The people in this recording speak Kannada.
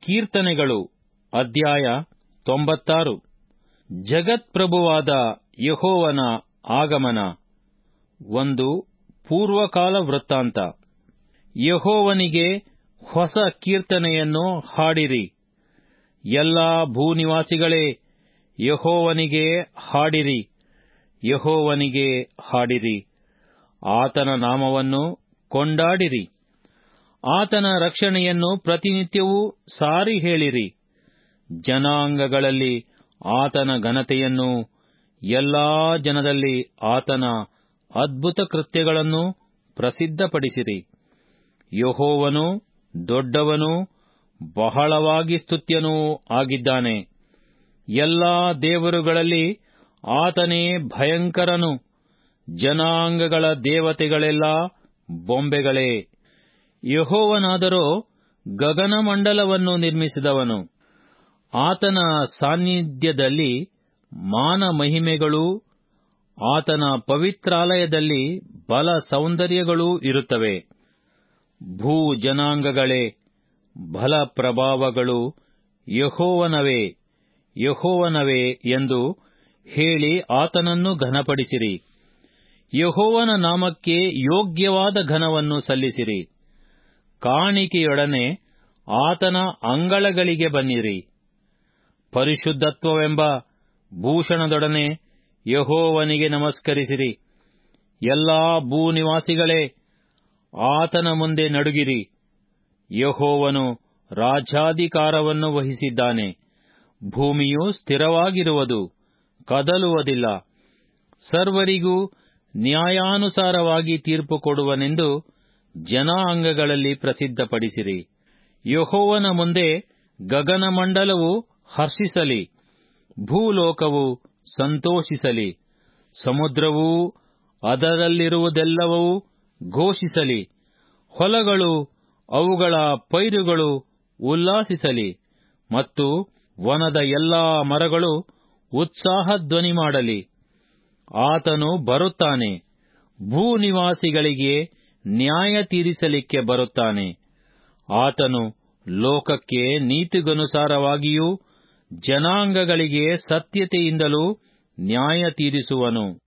ಕೀರ್ತನೆಗಳು ಅಧ್ಯಾಯ ತೊಂಬತ್ತಾರು ಜಗತ್ಪ್ರಭುವಾದ ಯಹೋವನ ಆಗಮನ ಒಂದು ಪೂರ್ವಕಾಲ ವೃತ್ತಾಂತ ಯಹೋವನಿಗೆ ಹೊಸ ಕೀರ್ತನೆಯನ್ನು ಹಾಡಿರಿ ಎಲ್ಲಾ ಭೂನಿವಾಸಿಗಳೇ ಯಹೋವನಿಗೆ ಹಾಡಿರಿ ಯಹೋವನಿಗೆ ಹಾಡಿರಿ ಆತನ ನಾಮವನ್ನು ಕೊಂಡಾಡಿರಿ ಆತನ ರಕ್ಷಣೆಯನ್ನು ಪ್ರತಿನಿತ್ಯವೂ ಸಾರಿ ಹೇಳಿರಿ ಜನಾಂಗಗಳಲ್ಲಿ ಆತನ ಘನತೆಯನ್ನು ಎಲ್ಲಾ ಜನದಲ್ಲಿ ಆತನ ಅದ್ಭುತ ಕೃತ್ಯಗಳನ್ನು ಪ್ರಸಿದ್ಧಪಡಿಸಿರಿ ಯಹೋವನು ದೊಡ್ಡವನೂ ಬಹಳವಾಗಿ ಸ್ತುತ್ಯನೂ ಆಗಿದ್ದಾನೆ ಎಲ್ಲಾ ದೇವರುಗಳಲ್ಲಿ ಆತನೇ ಭಯಂಕರನು ಜನಾಂಗಗಳ ದೇವತೆಗಳೆಲ್ಲ ಬೊಂಬೆಗಳೇ ಯಹೋವನಾದರೋ ಗಗನಮಂಡಲವನ್ನು ನಿರ್ಮಿಸಿದವನು ಆತನ ಸಾನ್ನಿಧ್ಯದಲ್ಲಿ ಮಾನ ಮಹಿಮೆಗಳೂ ಆತನ ಪವಿತ್ರಾಲಯದಲ್ಲಿ ಬಲ ಸೌಂದರ್ಯಗಳೂ ಇರುತ್ತವೆ ಭೂ ಜನಾಂಗಗಳೇ ಬಲ ಪ್ರಭಾವಗಳು ಯಹೋವನವೇ ಯಹೋವನವೇ ಎಂದು ಹೇಳಿ ಆತನನ್ನು ಘನಪಡಿಸಿರಿ ಯಹೋವನ ನಾಮಕ್ಕೆ ಯೋಗ್ಯವಾದ ಘನವನ್ನು ಸಲ್ಲಿಸಿರಿ ಕಾಣಿಕೆಯೊಡನೆ ಆತನ ಅಂಗಳಗಳಿಗೆ ಬನ್ನಿರಿ ಪರಿಶುದ್ಧತ್ವವೆಂಬ ಭೂಷಣದೊಡನೆ ಯಹೋವನಿಗೆ ನಮಸ್ಕರಿಸಿರಿ ಎಲ್ಲಾ ಭೂನಿವಾಸಿಗಳೇ ಆತನ ಮುಂದೆ ನಡುಗಿರಿ ಯಹೋವನು ರಾಜಾಧಿಕಾರವನ್ನು ವಹಿಸಿದ್ದಾನೆ ಭೂಮಿಯು ಸ್ಥಿರವಾಗಿರುವುದು ಕದಲುವುದಿಲ್ಲ ಸರ್ವರಿಗೂ ನ್ಯಾಯಾನುಸಾರವಾಗಿ ತೀರ್ಪು ಕೊಡುವನೆಂದು ಜನಾಂಗಗಳಲ್ಲಿ ಪ್ರಸಿದ್ಧಪಡಿಸಿರಿ ಯಹೋವನ ಮುಂದೆ ಗಗನಮಂಡಲವು ಹರ್ಷಿಸಲಿ ಭೂಲೋಕವು ಸಂತೋಷಿಸಲಿ ಸಮುದ್ರವೂ ಅದರಲ್ಲಿರುವುದೆಲ್ಲವೂ ಘೋಷಿಸಲಿ ಹೊಲಗಳು ಅವುಗಳ ಪೈರುಗಳು ಉಲ್ಲಾಸಿಸಲಿ ಮತ್ತು ವನದ ಎಲ್ಲಾ ಮರಗಳು ಉತ್ಸಾಹ ಧ್ವನಿ ಮಾಡಲಿ ಆತನು ಬರುತ್ತಾನೆ ಭೂನಿವಾಸಿಗಳಿಗೆ ನ್ಯಾಯ ತೀರಿಸಲಿಕ್ಕೆ ಬರುತ್ತಾನೆ ಆತನು ಲೋಕಕ್ಕೆ ನೀತಿಗನುಸಾರವಾಗಿಯೂ ಜನಾಂಗಗಳಿಗೆ ಸತ್ಯತೆಯಿಂದಲೂ ನ್ಯಾಯ ತೀರಿಸುವನು